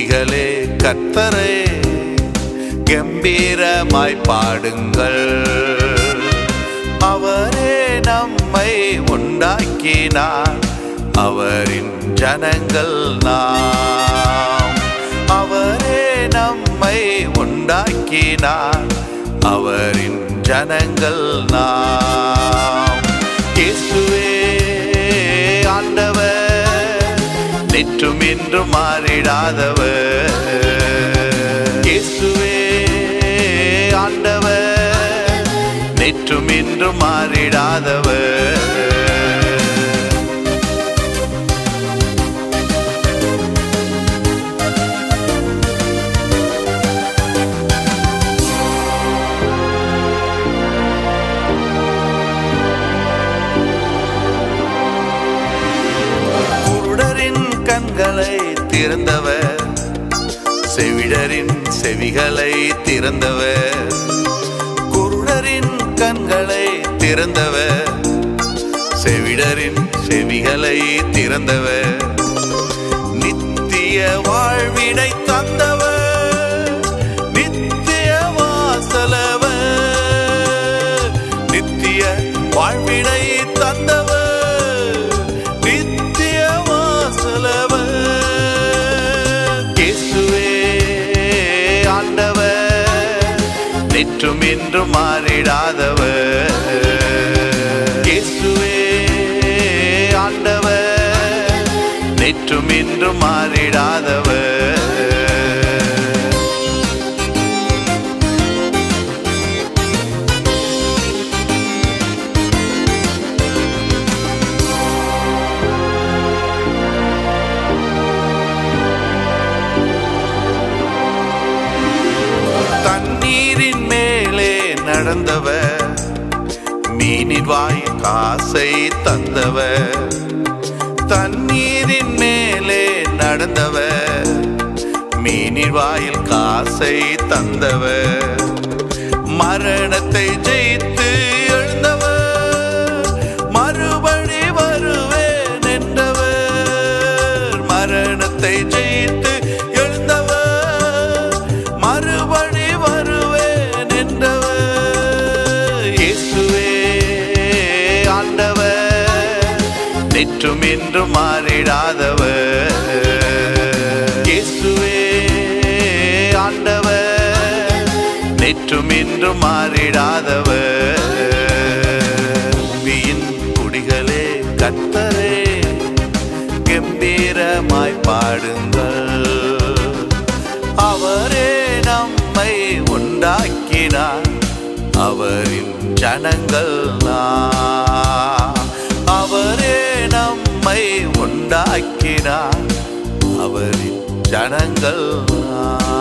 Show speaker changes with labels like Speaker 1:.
Speaker 1: குடிகளே கர்த்தரே கம்பீரமாய் பாடுங்கள் அவரே நம்மை உண்டாக்கினார் அவரின் ஜனங்கள் நாம் அவரே நம்மை உண்டாக்கினார் அவரின் ஜனங்கள் நாம் இயேசுவே ஆண்டவர் நிற்றும் இன்று மாறிடாதவர் இயேசுவே ஆண்டவர் நிற்றும் இன்று மாறிடாதவர் குருடரின் கண்களை திறந்தவர் செவிடரின் செவிகளை திறந்தவர் குருடரின் கண்களை திறந்தவர் செவிடரின் செவிகளை திறந்தவர் நித்திய வாழ்வினை தந்தவர் நித்திய வாசலவர் நித்திய வாழ்வினை தந்தவர் நித்திய வாசலவர் இயேசுவே ஆண்டவர் நிற்றும் இன்று மாறிடாதவர் இயேசுவே ஆண்டவர் நிற்றும் இன்று மாறிடாதவர் தண்ணீரின் மேலே நடந்தவர் மீனின் வாய் காசை தந்தவர் தண்ணீரின் மேலே நடந்தவர் மீனின் வாயில் காசை தந்தவர் மரணத்தை ஜெயித்து எழுந்தவர் மறுபடி வருவேன் என்றவர் மரணத்தை ஜெயித்து எழுந்தவர் மறுபடி வருவேன் என்றவர் இயேசுவே ஆண்டவர் நிற்றும் இன்று மாறிடாதவர் இயேசுவே ஆண்டவர் நிற்றும் இன்று மாறிடாதவர் பூமியின் குடிகளே கத்தரே கம்பீரமாய் பாடுங்கள் அவரே நம்மை உண்டாக்கினார் அவரின் ஜனங்கள் நாம் அவரே நம்மை உண்டாக்கினார் அவரின் ஜனங்கள் நாம்